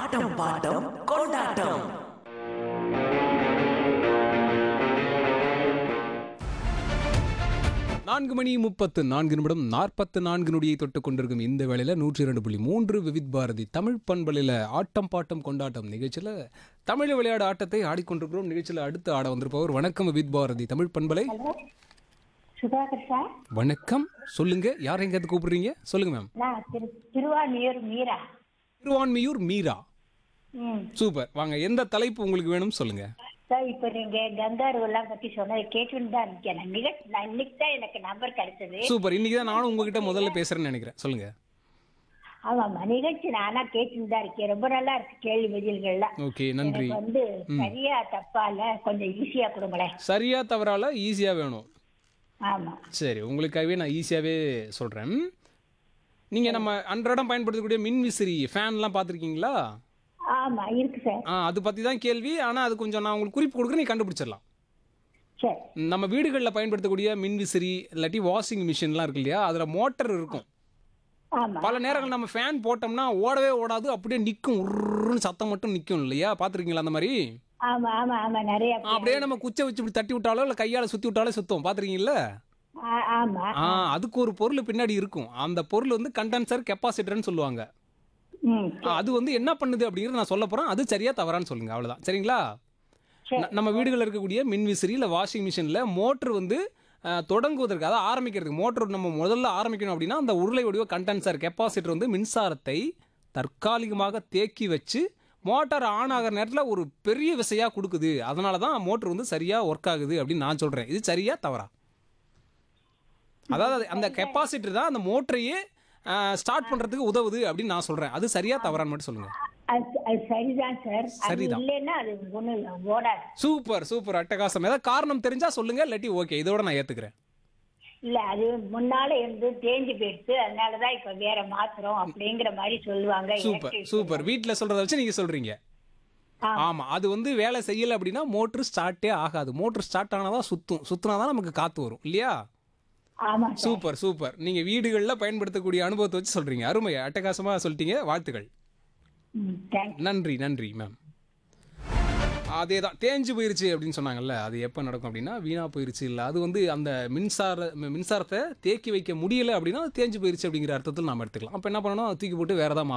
ஆட்டம் bottom கொண்டாட்டம் நான்கு மணி முப்பத்து நான்கு நிமிடம் நாற்பத்து நான்கு நொடியை தொட்டு கொண்டிருக்கும் இந்த வேளையில நூற்றி இரண்டு புள்ளி மூன்று விவித் பாரதி தமிழ் பண்பலையில் ஆட்டம் பாட்டம் கொண்டாட்டம் நிகழ்ச்சியில் தமிழ் விளையாடு ஆட்டத்தை ஆடிக்கொண்டிருக்கிறோம் நிகழ்ச்சியில் அடுத்து ஆட வந்திருப்பவர் வணக்கம் விவித் பாரதி தமிழ் பண்பலை ஹலோ சுதாகர் சார் வணக்கம் சொல்லுங்க யார் எங்கேருந்து கூப்பிடுறீங்க சொல்லுங்க மேம் நான் திரு திருவான்மியூர் மீரா திருவான்மியூர் மீரா ம் சூப்பர் வாங்க எந்த தலைப்பு உங்களுக்கு வேணும் சொல்லுங்க சார் இப்போ நீங்க கந்தாருவெல்லாம் பத்தி சொன்னதை கேட்டுன்னு தான் இருக்கேன் நான் நிகழ் நான் இன்னைக்கு தான் எனக்கு நம்பர் கிடைச்சது சூப்பர் இன்னைக்கு தான் நானும் உங்ககிட்ட முதல்ல பேசுறேன்னு நினைக்கிறேன் சொல்லுங்க ஆமாம்மா நிகழ்ச்சி நானா கேட்டுன்னு தான் இருக்கேன் ரொம்ப நல்லா இருக்கு கேள்வி பதில்கள்லாம் ஓகே நன்றி எனக்கு வந்து சரியா தப்பால கொஞ்சம் ஈஸியா கொடுங்களேன் சரியா தவறால ஈஸியா வேணும் ஆமா சரி உங்களுக்காகவே நான் ஈஸியாகவே சொல்கிறேன் நீங்கள் நம்ம அன்றாடம் பயன்படுத்தக்கூடிய மின் விசிறி ஃபேன்லாம் பார்த்துருக்கீங்களா ஆமா இருக்கு சார் ஆ அது பற்றி தான் கேள்வி ஆனால் அது கொஞ்சம் நான் உங்களுக்கு குறிப்பு கொடுக்குறேன் நீ கண்டுபிடிச்சிடலாம் சரி நம்ம வீடுகளில் பயன்படுத்தக்கூடிய மின் விசிறி இல்லாட்டி வாஷிங் மிஷின்லாம் இருக்கு இல்லையா அதில் மோட்டர் இருக்கும் ஆமா பல நேரங்கள் நம்ம ஃபேன் போட்டோம்னா ஓடவே ஓடாது அப்படியே நிற்கும் உருன்னு சத்தம் மட்டும் நிற்கும் இல்லையா பார்த்துருக்கீங்களா அந்த மாதிரி ஆமா ஆமா ஆமா நிறைய ஆ, அப்படியே நம்ம குச்சை வச்சு இப்படி தட்டி விட்டாலோ இல்லை கையால் சுற்றி விட்டாலோ சுத்தம் பார்த்துருக்கீங்களா ஆ- ஆமா ஆ அதுக்கு ஒரு பொருள் பின்னாடி இருக்கும் அந்த பொருள் வந்து கண்டென்சர் கெப்பாசிட்டர்னு சொல்லுவாங்க ம் ஆ, அது வந்து என்ன பண்ணுது அப்படிங்கிறத நான் சொல்ல போறேன் அது சரியா தவறான்னு சொல்லுங்க அவ்வளவுதான் சரிங்களா சரி ந- நம்ம வீடுகளில் இருக்கக்கூடிய மின் விசிறி இல்லை வாஷிங் மிஷினில் மோட்ரு வந்து ஆ, தொடங்குவதற்கு அதாவது ஆரம்பிக்கிறதுக்கு மோட்டர் நம்ம முதல்ல ஆரம்பிக்கணும் அப்படின்னா அந்த உருளை வடிவ கண்டென்சர் கெப்பாசிட்டர் வந்து மின்சாரத்தை தற்காலிகமாக தேக்கி வச்சு மோட்டார் ஆன் ஆகிற நேரத்தில் ஒரு பெரிய விசையாக கொடுக்குது அதனால தான் மோட்டர் வந்து சரியாக ஒர்க் ஆகுது அப்படின்னு நான் சொல்கிறேன் இது சரியா தவறா அதாவது அது- அந்த கெப்பாசிட்டர் தான் அந்த மோட்டரையே ஸ்டார்ட் பண்ணுறதுக்கு உதவுது அப்படின்னு நான் சொல்கிறேன் அது சரியா தவறான்னு மட்டும் சொல்லுங்கள் அது அது சரிதான் சார் அது சரிதான். இல்லைன்னா அது ஒண்ணும் ஓடாது சூப்பர் சூப்பர் அட்டகாசம் ஏதாவது காரணம் தெரிஞ்சா சொல்லுங்க இல்லாட்டி ஓகே இதோட நான் ஏத்துக்கிறேன் இல்ல அது முன்னால இருந்து தேஞ்சு போயிடுச்சு அதனாலதான் இப்ப வேற மாத்துறோம் அப்படிங்கிற மாதிரி சொல்லுவாங்க சூப்பர் எனக்கு சூப்பர் வீட்ல சொல்றத வச்சு நீங்க சொல்றீங்க ஆ. ஆமா அது வந்து வேலை செய்யல அப்படின்னா மோட்டர் ஸ்டார்ட்டே ஆகாது மோட்டர் ஸ்டார்ட் ஆனாதான் சுத்தும் சுத்துனாதான் நமக்கு காத்து வரும் இல்லையா ஆமா சார் சூப்பர் சூப்பர் நீங்க வீடுகளில் பயன்படுத்தக்கூடிய அனுபவத்தை வச்சு சொல்றீங்க அருமை அட்டகாசமா சொல்லிட்டீங்க வாழ்த்துக்கள் ம், தேங்க்ஸ் நன்றி நன்றி மேம் அதே தான் தேஞ்சு போயிருச்சு அப்படின்னு சொன்னாங்கல்ல அது எப்போ நடக்கும் அப்படின்னா வீணா போயிருச்சு இல்லை அது வந்து அந்த மின்சார மி- மின்சாரத்தை தேக்கி வைக்க முடியல அப்படின்னா அது தேஞ்சு போயிருச்சு அப்படிங்கிற அர்த்தத்தில் நாம் எடுத்துக்கலாம் அப்போ என்ன பண்ணணும் அதை தூக்கி போட்டு வேற ஏதாவது